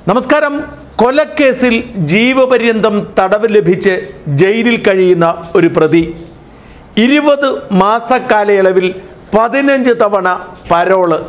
നമസ്കാരം കൊലക്കേസിൽ ജീവപര്യന്തം തടവ് ലഭിച്ച് ജയിലിൽ കഴിയുന്ന ഒരു പ്രതി ഇരുപത് മാസക്കാലയളവിൽ പതിനഞ്ച് തവണ പരോള്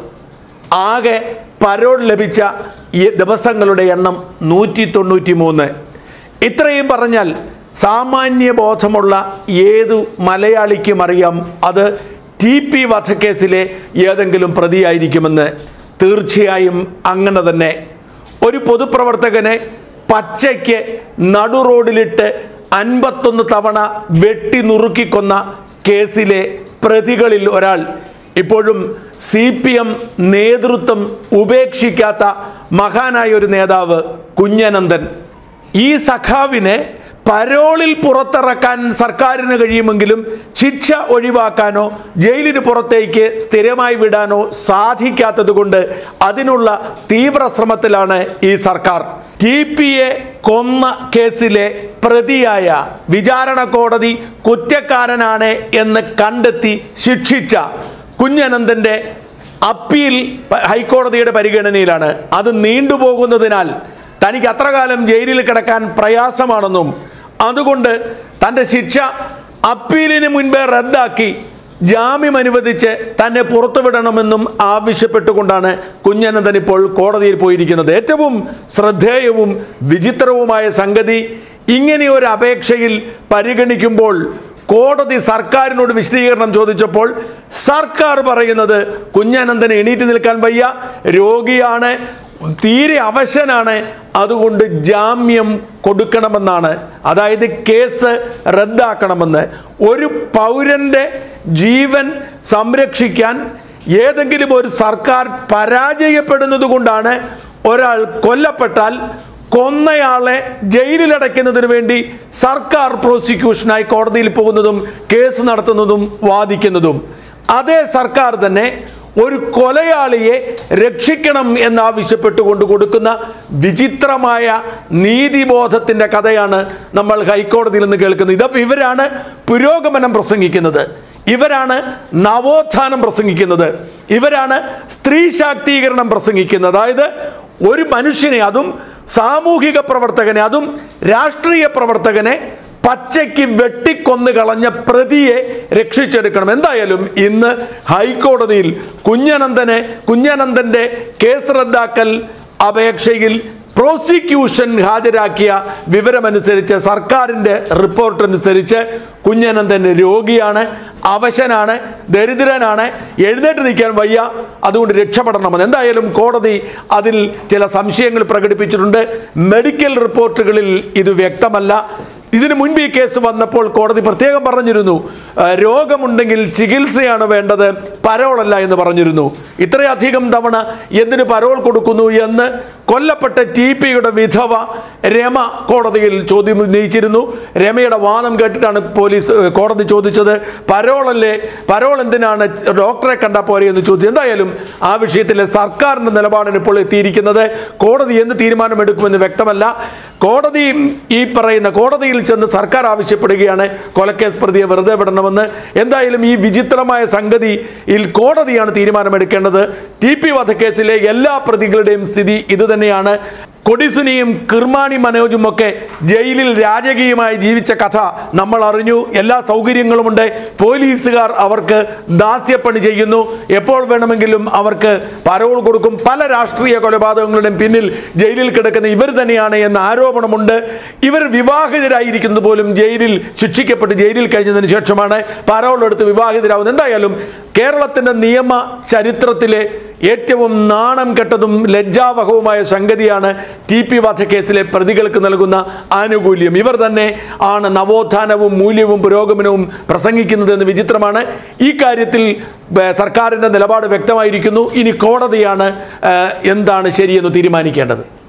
ആകെ പരോൾ ലഭിച്ച ഈ ദിവസങ്ങളുടെ എണ്ണം നൂറ്റി തൊണ്ണൂറ്റി മൂന്ന് ഇത്രയും പറഞ്ഞാൽ സാമാന്യ ബോധമുള്ള ഏതു മലയാളിക്കും അറിയാം അത് ടി പി വധക്കേസിലെ ഏതെങ്കിലും പ്രതിയായിരിക്കുമെന്ന് തീർച്ചയായും അങ്ങനെ തന്നെ ഒരു പൊതുപ്രവർത്തകനെ പച്ചയ്ക്ക് നടു റോഡിലിട്ട് അൻപത്തൊന്ന് തവണ വെട്ടി നുറുക്കിക്കൊന്ന കേസിലെ പ്രതികളിൽ ഒരാൾ ഇപ്പോഴും സി പി എം നേതൃത്വം ഉപേക്ഷിക്കാത്ത മഹാനായ ഒരു നേതാവ് കുഞ്ഞനന്ദൻ ഈ സഖാവിനെ പരോളിൽ പുറത്തിറക്കാൻ സർക്കാരിന് കഴിയുമെങ്കിലും ശിക്ഷ ഒഴിവാക്കാനോ ജയിലിന് പുറത്തേക്ക് സ്ഥിരമായി വിടാനോ സാധിക്കാത്തത് കൊണ്ട് അതിനുള്ള തീവ്ര ശ്രമത്തിലാണ് ഈ സർക്കാർ ടി പി എ കൊന്ന കേസിലെ പ്രതിയായ വിചാരണ കോടതി കുറ്റക്കാരനാണ് എന്ന് കണ്ടെത്തി ശിക്ഷിച്ച കുഞ്ഞനന്ദന്റെ അപ്പീൽ പ- ഹൈക്കോടതിയുടെ പരിഗണനയിലാണ് അത് നീണ്ടുപോകുന്നതിനാൽ തനിക്ക് അത്ര കാലം ജയിലിൽ കിടക്കാൻ പ്രയാസമാണെന്നും അതുകൊണ്ട് തൻ്റെ ശിക്ഷ അപ്പീലിന് മുൻപേ റദ്ദാക്കി ജാമ്യം അനുവദിച്ച് തന്നെ പുറത്തുവിടണമെന്നും ആവശ്യപ്പെട്ടുകൊണ്ടാണ് കുഞ്ഞനന്ദൻ ഇപ്പോൾ കോടതിയിൽ പോയിരിക്കുന്നത് ഏറ്റവും ശ്രദ്ധേയവും വിചിത്രവുമായ സംഗതി ഇങ്ങനെ ഒരു അപേക്ഷയിൽ പരിഗണിക്കുമ്പോൾ കോടതി സർക്കാരിനോട് വിശദീകരണം ചോദിച്ചപ്പോൾ സർക്കാർ പറയുന്നത് കുഞ്ഞനന്ദന് എണീറ്റ് നിൽക്കാൻ വയ്യ രോഗിയാണ് തീരെ അവശനാണ് അതുകൊണ്ട് ജാമ്യം കൊടുക്കണമെന്നാണ് അതായത് കേസ് റദ്ദാക്കണമെന്ന് ഒരു പൗരൻ്റെ ജീവൻ സംരക്ഷിക്കാൻ ഏതെങ്കിലും ഒരു സർക്കാർ പരാജയപ്പെടുന്നത് കൊണ്ടാണ് ഒരാൾ കൊല്ലപ്പെട്ടാൽ കൊന്നയാളെ ജയിലിലടയ്ക്കുന്നതിന് വേണ്ടി സർക്കാർ പ്രോസിക്യൂഷനായി കോടതിയിൽ പോകുന്നതും കേസ് നടത്തുന്നതും വാദിക്കുന്നതും അതേ സർക്കാർ തന്നെ ഒരു കൊലയാളിയെ രക്ഷിക്കണം എന്നാവശ്യപ്പെട്ടുകൊണ്ട് കൊടുക്കുന്ന വിചിത്രമായ നീതിബോധത്തിൻ്റെ കഥയാണ് നമ്മൾ ഹൈക്കോടതിയിൽ നിന്ന് കേൾക്കുന്നത് ഇത് ഇവരാണ് പുരോഗമനം പ്രസംഗിക്കുന്നത് ഇവരാണ് നവോത്ഥാനം പ്രസംഗിക്കുന്നത് ഇവരാണ് സ്ത്രീ ശാക്തീകരണം പ്രസംഗിക്കുന്നത് അതായത് ഒരു മനുഷ്യനെ അതും സാമൂഹിക പ്രവർത്തകനെ അതും രാഷ്ട്രീയ പ്രവർത്തകനെ പച്ചയ്ക്ക് വെട്ടിക്കൊന്നു കളഞ്ഞ പ്രതിയെ രക്ഷിച്ചെടുക്കണം എന്തായാലും ഇന്ന് ഹൈക്കോടതിയിൽ കുഞ്ഞനന്ദനെ കുഞ്ഞനന്ദന്റെ കേസ് റദ്ദാക്കൽ അപേക്ഷയിൽ പ്രോസിക്യൂഷൻ ഹാജരാക്കിയ വിവരമനുസരിച്ച് സർക്കാരിൻ്റെ റിപ്പോർട്ട് അനുസരിച്ച് കുഞ്ഞനന്ദൻ രോഗിയാണ് അവശനാണ് ദരിദ്രനാണ് എഴുന്നേറ്റ് നിൽക്കാൻ വയ്യ അതുകൊണ്ട് രക്ഷപ്പെടണമെന്ന് എന്തായാലും കോടതി അതിൽ ചില സംശയങ്ങൾ പ്രകടിപ്പിച്ചിട്ടുണ്ട് മെഡിക്കൽ റിപ്പോർട്ടുകളിൽ ഇത് വ്യക്തമല്ല ഇതിനു മുൻപ് ഈ കേസ് വന്നപ്പോൾ കോടതി പ്രത്യേകം പറഞ്ഞിരുന്നു ആ, രോഗമുണ്ടെങ്കിൽ ചികിത്സയാണ് വേണ്ടത് പരോളല്ല എന്ന് പറഞ്ഞിരുന്നു ഇത്രയധികം തവണ എന്തിന് പരോൾ കൊടുക്കുന്നു എന്ന് കൊല്ലപ്പെട്ട ടി പിയുടെ വിധവ രമ കോടതിയിൽ ചോദ്യം ഉന്നയിച്ചിരുന്നു രമയുടെ വാദം കേട്ടിട്ടാണ് പോലീസ് ഏ, കോടതി ചോദിച്ചത് പരോളല്ലേ പരോൾ എന്തിനാണ് ഡോക്ടറെ കണ്ടാൽ പോരെ എന്ന് ചോദിച്ചു എന്തായാലും ആ വിഷയത്തിലെ സർക്കാരിൻ്റെ നിലപാടിന് ഇപ്പോൾ എത്തിയിരിക്കുന്നത് കോടതി എന്ത് തീരുമാനമെടുക്കുമെന്ന് വ്യക്തമല്ല കോടതി ഈ പറയുന്ന കോടതിയിൽ ചെന്ന് സർക്കാർ ആവശ്യപ്പെടുകയാണ് കൊലക്കേസ് പ്രതിയെ വെറുതെ വിടണമെന്ന് എന്തായാലും ഈ വിചിത്രമായ സംഗതിയിൽ കോടതിയാണ് തീരുമാനമെടുക്കേണ്ടത് ടി പി വധക്കേസിലെ എല്ലാ പ്രതികളുടെയും സ്ഥിതി ഇതുതന്നെയാണ് കൊടിസുനിയും കിർമാണി മനോജും ഒക്കെ ജയിലിൽ രാജകീയമായി ജീവിച്ച കഥ നമ്മൾ അറിഞ്ഞു എല്ലാ സൗകര്യങ്ങളുമുണ്ട് പോലീസുകാർ അവർക്ക് ദാസ്യപ്പണി ചെയ്യുന്നു എപ്പോൾ വേണമെങ്കിലും അവർക്ക് പരോൾ കൊടുക്കും പല രാഷ്ട്രീയ കൊലപാതകങ്ങളുടെയും പിന്നിൽ ജയിലിൽ കിടക്കുന്ന ഇവർ തന്നെയാണ് എന്ന ആരോപണമുണ്ട് ഇവർ വിവാഹിതരായിരിക്കുന്നത് പോലും ജയിലിൽ ശിക്ഷിക്കപ്പെട്ട് ജയിലിൽ കഴിഞ്ഞതിന് ശേഷമാണ് പരോൾ എടുത്ത് വിവാഹിതരാകുന്നത് എന്തായാലും കേരളത്തിൻ്റെ നിയമ ചരിത്രത്തിലെ ഏറ്റവും നാണം കെട്ടതും ലജ്ജാവഹവുമായ സംഗതിയാണ് ടി പി വധക്കേസിലെ പ്രതികൾക്ക് നൽകുന്ന ആനുകൂല്യം ഇവർ തന്നെ ആണ് നവോത്ഥാനവും മൂല്യവും പുരോഗമനവും പ്രസംഗിക്കുന്നതെന്ന് വിചിത്രമാണ് ഈ കാര്യത്തിൽ ഏർ, സർക്കാരിൻ്റെ നിലപാട് വ്യക്തമായിരിക്കുന്നു ഇനി കോടതിയാണ് ഏർ, എന്താണ് ശരിയെന്ന് തീരുമാനിക്കേണ്ടത്